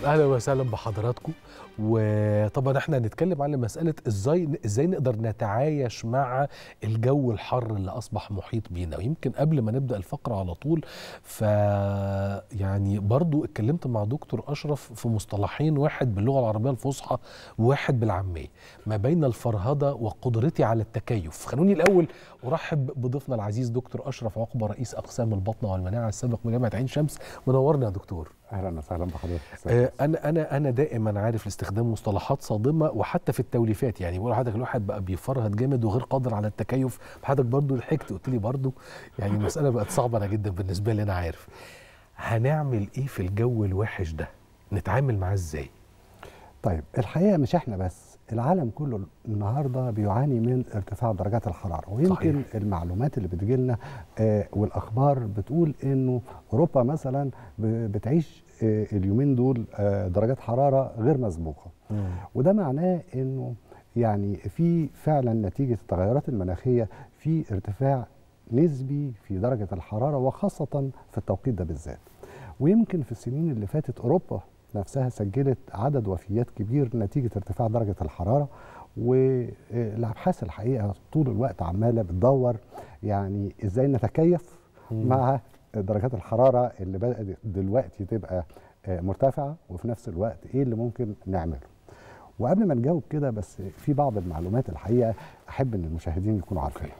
اهلا وسهلا بحضراتكم وطبعا احنا هنتكلم على مساله ازاي ازاي نقدر نتعايش مع الجو الحر اللي اصبح محيط بينا ويمكن قبل ما نبدا الفقره على طول ف يعني برضو اتكلمت مع دكتور اشرف في مصطلحين واحد باللغه العربيه الفصحى وواحد بالعاميه ما بين الفرهده وقدرتي على التكيف خلوني الاول ارحب بضيفنا العزيز دكتور اشرف عقبه رئيس اقسام البطنه والمناعه السابق بجامعه عين شمس منورنا يا دكتور اهلا وسهلا بحضرتك آه، انا انا انا دائما عارف لاستخدام مصطلحات صادمه وحتى في التوليفات يعني بقول لحضرتك الواحد بقى بيفرهد جامد وغير قادر على التكيف حضرتك برضو ضحكت قلت لي برضو يعني المساله بقت صعبه انا جدا بالنسبه لي انا عارف هنعمل ايه في الجو الوحش ده نتعامل معاه ازاي طيب الحقيقه مش احنا بس العالم كله النهارده بيعاني من ارتفاع درجات الحراره ويمكن صحيح. المعلومات اللي بتجي لنا آه والاخبار بتقول انه اوروبا مثلا ب- بتعيش آه اليومين دول آه درجات حراره غير مسبوقه وده معناه انه يعني في فعلا نتيجه التغيرات المناخيه في ارتفاع نسبي في درجه الحراره وخاصه في التوقيت ده بالذات ويمكن في السنين اللي فاتت اوروبا نفسها سجلت عدد وفيات كبير نتيجه ارتفاع درجه الحراره والابحاث الحقيقه طول الوقت عماله بتدور يعني ازاي نتكيف مم. مع درجات الحراره اللي بدات دلوقتي تبقى آه، مرتفعه وفي نفس الوقت ايه اللي ممكن نعمله وقبل ما نجاوب كده بس في بعض المعلومات الحقيقه احب ان المشاهدين يكونوا عارفينها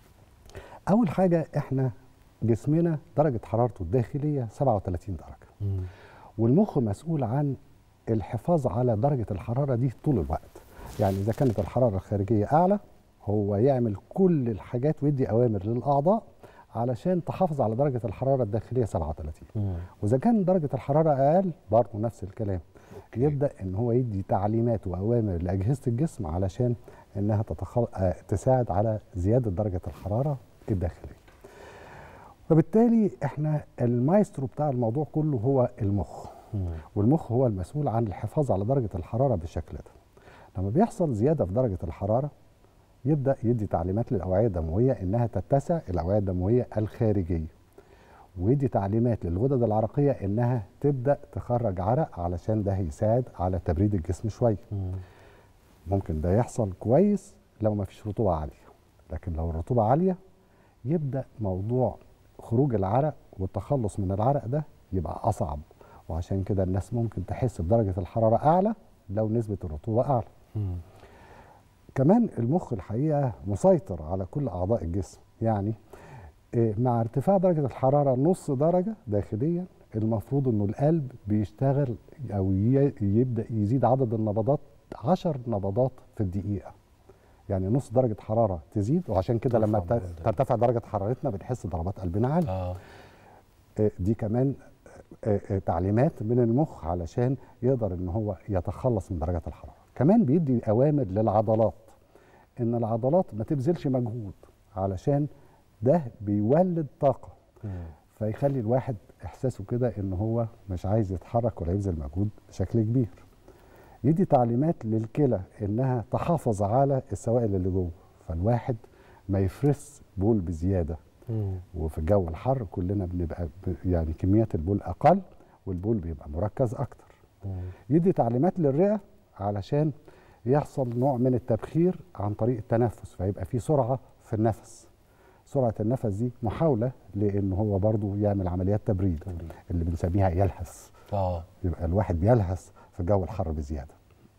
اول حاجه احنا جسمنا درجه حرارته الداخليه 37 درجه مم. والمخ مسؤول عن الحفاظ على درجة الحرارة دي طول الوقت يعني إذا كانت الحرارة الخارجية أعلى هو يعمل كل الحاجات ويدي أوامر للأعضاء علشان تحافظ على درجة الحرارة الداخلية 37 مم. وإذا كان درجة الحرارة أقل برضه نفس الكلام أوكي. يبدأ إن هو يدي تعليمات وأوامر لأجهزة الجسم علشان إنها تتخل... آه، تساعد على زيادة درجة الحرارة الداخلية وبالتالي إحنا المايسترو بتاع الموضوع كله هو المخ مم. والمخ هو المسؤول عن الحفاظ على درجة الحرارة بالشكل ده لما بيحصل زيادة في درجة الحرارة يبدأ يدي تعليمات للأوعية الدموية إنها تتسع الأوعية الدموية الخارجية ويدي تعليمات للغدد العرقية إنها تبدأ تخرج عرق علشان ده هيساعد على تبريد الجسم شوية مم. ممكن ده يحصل كويس لو ما فيش رطوبة عالية لكن لو الرطوبة عالية يبدأ موضوع خروج العرق والتخلص من العرق ده يبقى أصعب وعشان كده الناس ممكن تحس بدرجة الحرارة أعلى لو نسبة الرطوبة أعلى مم. كمان المخ الحقيقة مسيطر على كل أعضاء الجسم يعني آه، مع ارتفاع درجة الحرارة نص درجة داخليا المفروض انه القلب بيشتغل او ي- يبدا يزيد عدد النبضات 10 نبضات في الدقيقة يعني نص درجة حرارة تزيد وعشان كده لما ترفع ت- معدل. ترتفع درجة حرارتنا بنحس ضربات قلبنا عالية اه آه، دي كمان آه، آه، تعليمات من المخ علشان يقدر ان هو يتخلص من درجات الحراره كمان بيدي اوامر للعضلات ان العضلات ما تبذلش مجهود علشان ده بيولد طاقه مم. فيخلي الواحد احساسه كده ان هو مش عايز يتحرك ولا يبذل مجهود بشكل كبير يدي تعليمات للكلى انها تحافظ على السوائل اللي جوه فالواحد ما يفرس بول بزياده مم. وفي الجو الحر كلنا بنبقى ب- يعني كميات البول اقل والبول بيبقى مركز اكتر مم. يدي تعليمات للرئه علشان يحصل نوع من التبخير عن طريق التنفس فيبقى في سرعه في النفس سرعه النفس دي محاوله لان هو برضو يعمل عمليات تبريد تبريد. اللي بنسميها يلهث اه يبقى الواحد بيلهث في الجو الحر بزياده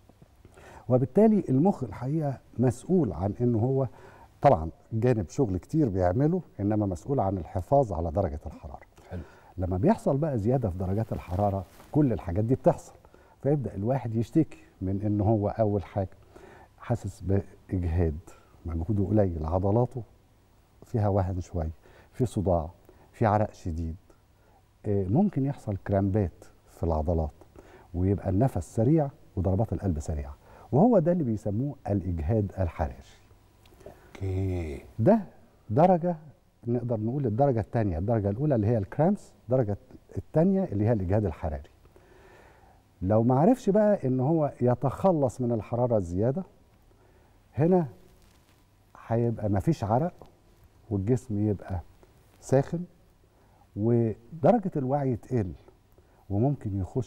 وبالتالي المخ الحقيقه مسؤول عن انه هو طبعا جانب شغل كتير بيعمله انما مسؤول عن الحفاظ على درجه الحراره حلو لما بيحصل بقى زياده في درجات الحراره كل الحاجات دي بتحصل فيبدا الواحد يشتكي من ان هو اول حاجه حاسس باجهاد مجهوده قليل عضلاته فيها وهن شويه في صداع في عرق شديد آه، ممكن يحصل كرامبات في العضلات ويبقى النفس سريع وضربات القلب سريعه وهو ده اللي بيسموه الاجهاد الحراري اوكي ده درجة نقدر نقول الدرجة الثانية الدرجة الأولى اللي هي الكرامس الدرجة الثانية اللي هي الإجهاد الحراري لو ما عرفش بقى إن هو يتخلص من الحرارة الزيادة هنا هيبقى ما فيش عرق والجسم يبقى ساخن ودرجة الوعي تقل وممكن يخش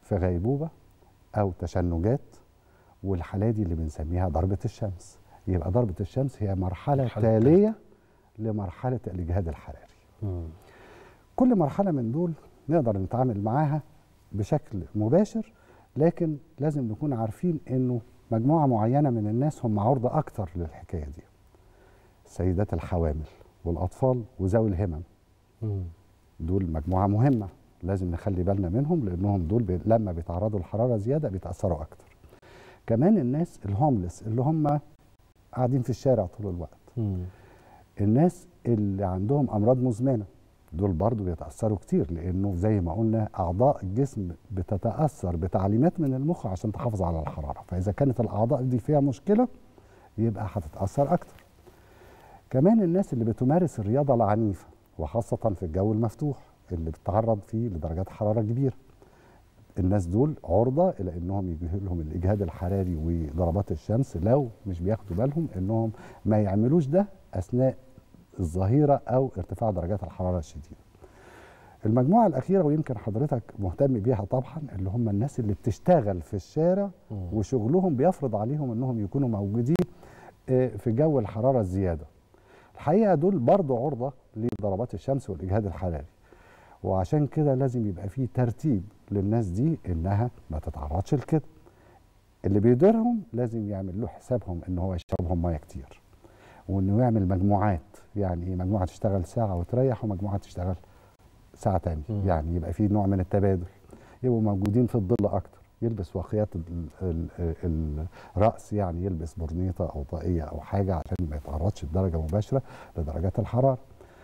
في غيبوبه او تشنجات والحاله دي اللي بنسميها ضربه الشمس يبقى ضربه الشمس هي مرحله, مرحلة تاليه لمرحله الاجهاد الحراري مم. كل مرحله من دول نقدر نتعامل معاها بشكل مباشر لكن لازم نكون عارفين انه مجموعه معينه من الناس هم عرضه اكتر للحكايه دي السيدات الحوامل والاطفال وذوي الهمم مم. دول مجموعه مهمه لازم نخلي بالنا منهم لانهم دول بي لما بيتعرضوا لحراره زياده بيتاثروا اكتر كمان الناس الهوملس اللي هم قاعدين في الشارع طول الوقت مم. الناس اللي عندهم امراض مزمنه دول برضو بيتاثروا كتير لانه زي ما قلنا اعضاء الجسم بتتاثر بتعليمات من المخ عشان تحافظ على الحراره فاذا كانت الاعضاء دي فيها مشكله يبقى هتتاثر اكتر كمان الناس اللي بتمارس الرياضه العنيفه وخاصه في الجو المفتوح اللي بتتعرض فيه لدرجات حراره كبيره الناس دول عرضه الى انهم يجي لهم الاجهاد الحراري وضربات الشمس لو مش بياخدوا بالهم انهم ما يعملوش ده اثناء الظهيره او ارتفاع درجات الحراره الشديده. المجموعه الاخيره ويمكن حضرتك مهتم بيها طبعا اللي هم الناس اللي بتشتغل في الشارع مم. وشغلهم بيفرض عليهم انهم يكونوا موجودين آه، في جو الحراره الزياده. الحقيقه دول برضه عرضه لضربات الشمس والاجهاد الحراري. وعشان كده لازم يبقى في ترتيب للناس دي انها ما تتعرضش لكده. اللي بيديرهم لازم يعمل له حسابهم ان هو يشربهم ميه كتير. وانه يعمل مجموعات يعني ايه مجموعه تشتغل ساعه وتريح ومجموعه تشتغل ساعه تانية مم. يعني يبقى في نوع من التبادل يبقوا موجودين في الظل اكتر يلبس واقيات ال- ال- ال- الراس يعني يلبس برنيطه او طاقيه او حاجه عشان ما يتعرضش بدرجه مباشره لدرجات الحراره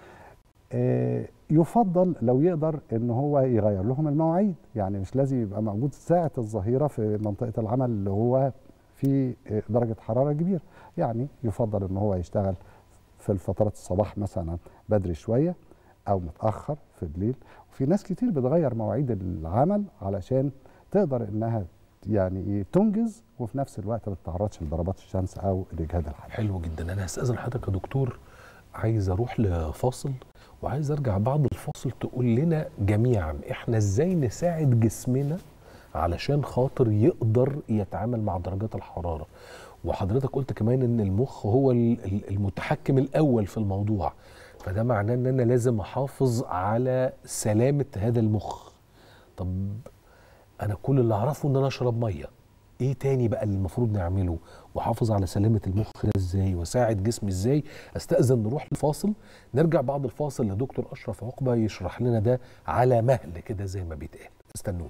آه، يفضل لو يقدر ان هو يغير لهم المواعيد يعني مش لازم يبقى موجود ساعه الظهيره في منطقه العمل اللي هو في آه، درجه حراره كبيره يعني يفضل ان هو يشتغل في الفترات الصباح مثلا بدري شويه او متاخر في الليل وفي ناس كتير بتغير مواعيد العمل علشان تقدر انها يعني ايه تنجز وفي نفس الوقت ما تتعرضش لضربات الشمس او الاجهاد الحراري حلو جدا انا هستاذن حضرتك يا دكتور عايز اروح لفاصل وعايز ارجع بعد الفاصل تقول لنا جميعا احنا ازاي نساعد جسمنا علشان خاطر يقدر يتعامل مع درجات الحراره وحضرتك قلت كمان ان المخ هو ال- ال- المتحكم الاول في الموضوع فده معناه ان انا لازم احافظ على سلامه هذا المخ طب انا كل اللي اعرفه ان انا اشرب ميه ايه تاني بقى اللي المفروض نعمله واحافظ على سلامه المخ ده ازاي واساعد جسمي ازاي استاذن نروح لفاصل نرجع بعد الفاصل لدكتور اشرف عقبه يشرح لنا ده على مهل كده زي ما بيتقال استنونا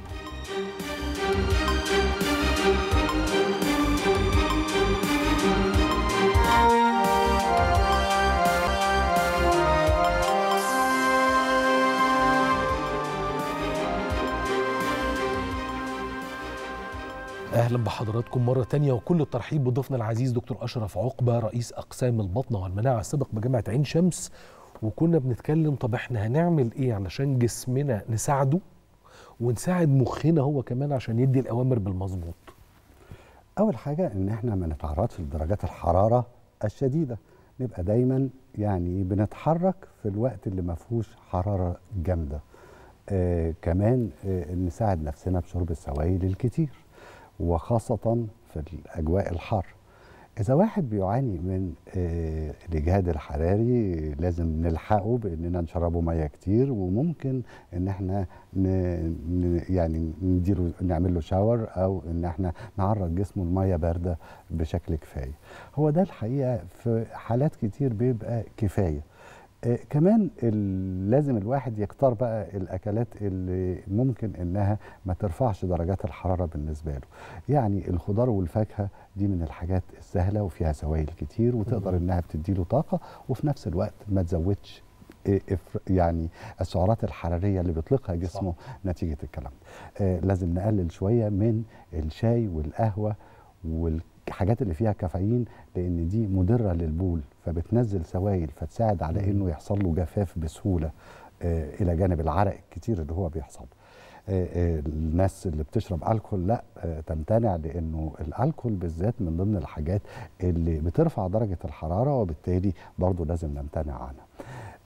اهلا بحضراتكم مره تانية وكل الترحيب بضيفنا العزيز دكتور اشرف عقبه رئيس اقسام البطنه والمناعه السابق بجامعه عين شمس وكنا بنتكلم طب احنا هنعمل ايه علشان جسمنا نساعده ونساعد مخنا هو كمان عشان يدي الاوامر بالمظبوط اول حاجه ان احنا ما نتعرضش لدرجات الحراره الشديده نبقى دايما يعني بنتحرك في الوقت اللي ما فيهوش حراره جامده آه كمان آه نساعد نفسنا بشرب السوائل الكتير وخاصه في الاجواء الحر اذا واحد بيعاني من آه الاجهاد الحراري لازم نلحقه باننا نشربه ميه كتير وممكن ان احنا ن ن يعني نديله نعمل له شاور او ان احنا نعرض جسمه لميه بارده بشكل كفايه هو ده الحقيقه في حالات كتير بيبقى كفايه آه كمان ال- لازم الواحد يختار بقى الاكلات اللي ممكن انها ما ترفعش درجات الحراره بالنسبه له يعني الخضار والفاكهه دي من الحاجات السهله وفيها سوائل كتير وتقدر مم. انها بتدي له طاقه وفي نفس الوقت ما تزودش إيه إفر- يعني السعرات الحراريه اللي بيطلقها جسمه نتيجه الكلام ده آه لازم نقلل شويه من الشاي والقهوه والحاجات اللي فيها كافيين لان دي مضره للبول فبتنزل سوائل فتساعد على مم. انه يحصل له جفاف بسهوله آه الى جانب العرق الكتير اللي هو بيحصل آه، آه، الناس اللي بتشرب الكحول لا آه، تمتنع لانه الالكحول بالذات من ضمن الحاجات اللي بترفع درجه الحراره وبالتالي برضه لازم نمتنع عنها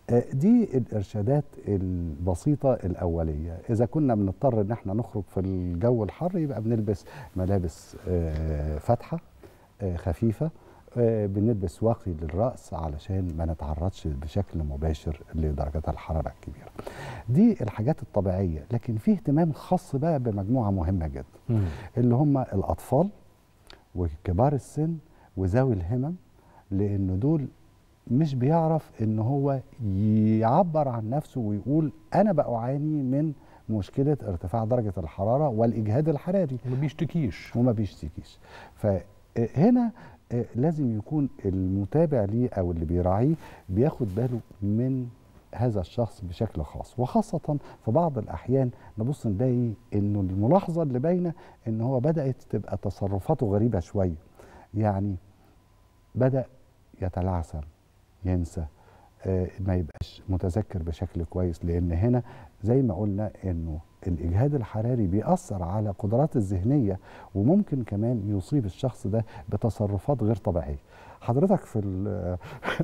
آه، دي الارشادات البسيطه الاوليه اذا كنا بنضطر ان احنا نخرج في الجو الحر يبقى بنلبس ملابس آه، فاتحه آه، خفيفه آه، بنلبس واقي للراس علشان ما نتعرضش بشكل مباشر لدرجات الحراره الكبيره دي الحاجات الطبيعيه لكن في اهتمام خاص بقى بمجموعه مهمه جدا اللي هم الاطفال وكبار السن وذوي الهمم لان دول مش بيعرف ان هو يعبر عن نفسه ويقول انا بعاني من مشكله ارتفاع درجه الحراره والاجهاد الحراري ما بيشتكيش وما بيشتكيش فهنا آه، لازم يكون المتابع ليه او اللي بيراعيه بياخد باله من هذا الشخص بشكل خاص وخاصة في بعض الأحيان نبص نلاقي إنه الملاحظة اللي باينة إن هو بدأت تبقى تصرفاته غريبة شوية يعني بدأ يتلعثم ينسى آه، ما يبقاش متذكر بشكل كويس لأن هنا زي ما قلنا إنه الإجهاد الحراري بيأثر على قدرات الذهنية وممكن كمان يصيب الشخص ده بتصرفات غير طبيعية حضرتك في ال-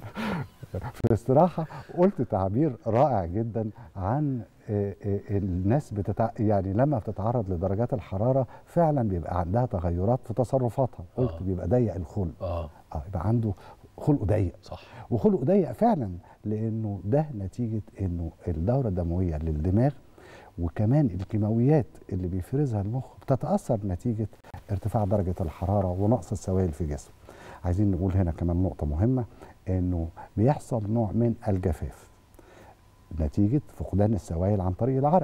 في الاستراحة قلت تعبير رائع جدا عن آه، آه، الناس بتتع... يعني لما بتتعرض لدرجات الحرارة فعلا بيبقى عندها تغيرات في تصرفاتها قلت آه. بيبقى ضيق الخلق اه اه يبقى عنده خلقه ضيق صح وخلقه ضيق فعلا لانه ده نتيجه انه الدوره الدمويه للدماغ وكمان الكيماويات اللي بيفرزها المخ بتتاثر نتيجه ارتفاع درجه الحراره ونقص السوائل في الجسم. عايزين نقول هنا كمان نقطه مهمه انه بيحصل نوع من الجفاف نتيجه فقدان السوائل عن طريق العرق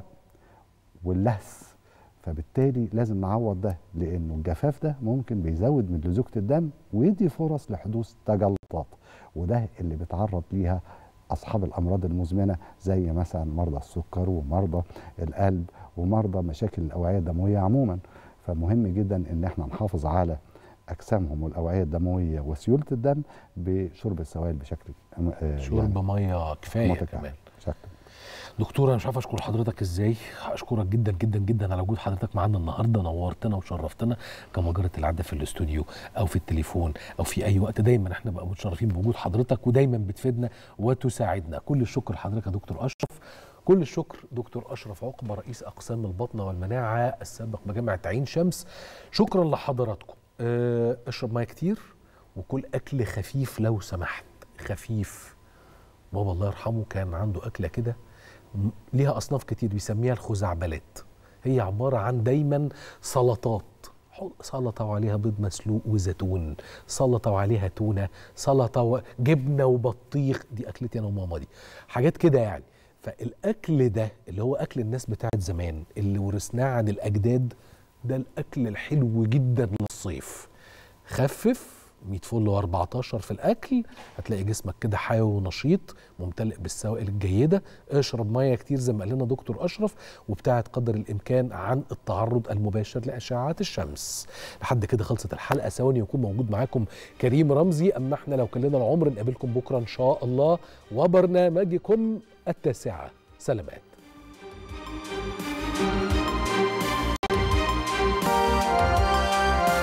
واللهث فبالتالي لازم نعوض ده لانه الجفاف ده ممكن بيزود من لزوجه الدم ويدي فرص لحدوث تجلطات وده اللي بيتعرض ليها اصحاب الامراض المزمنه زي مثلا مرضى السكر ومرضى القلب ومرضى مشاكل الاوعيه الدمويه عموما فمهم جدا ان احنا نحافظ على اجسامهم والاوعيه الدمويه وسيوله الدم بشرب السوائل بشكل آه، شرب ميه كفايه متكامل. كمان بشكل دكتور انا مش عارف اشكر حضرتك ازاي اشكرك جدا جدا جدا على وجود حضرتك معانا النهارده نورتنا وشرفتنا كما جرت العاده في الاستوديو او في التليفون او في اي وقت دايما احنا بقى متشرفين بوجود حضرتك ودايما بتفيدنا وتساعدنا كل الشكر لحضرتك يا دكتور اشرف كل الشكر دكتور اشرف عقبه رئيس اقسام البطنه والمناعه السابق بجامعه عين شمس شكرا لحضراتكم آه، اشرب ميه كتير وكل اكل خفيف لو سمحت خفيف بابا الله يرحمه كان عنده اكله كده م- ليها اصناف كتير بيسميها الخزعبلات هي عباره عن دايما سلطات حط سلطه وعليها بيض مسلوق وزيتون سلطه وعليها تونه سلطه وجبنه وبطيخ دي اكلتي انا وماما دي حاجات كده يعني فالاكل ده اللي هو اكل الناس بتاعت زمان اللي ورثناه عن الاجداد ده الاكل الحلو جدا للصيف خفف 100 فل و14 في الاكل هتلاقي جسمك كده حيوي ونشيط ممتلئ بالسوائل الجيده اشرب ميه كتير زي ما قال لنا دكتور اشرف وابتعد قدر الامكان عن التعرض المباشر لاشعاعات الشمس لحد كده خلصت الحلقه ثواني يكون موجود معاكم كريم رمزي اما احنا لو كان لنا العمر نقابلكم بكره ان شاء الله وبرنامجكم التاسعه سلامات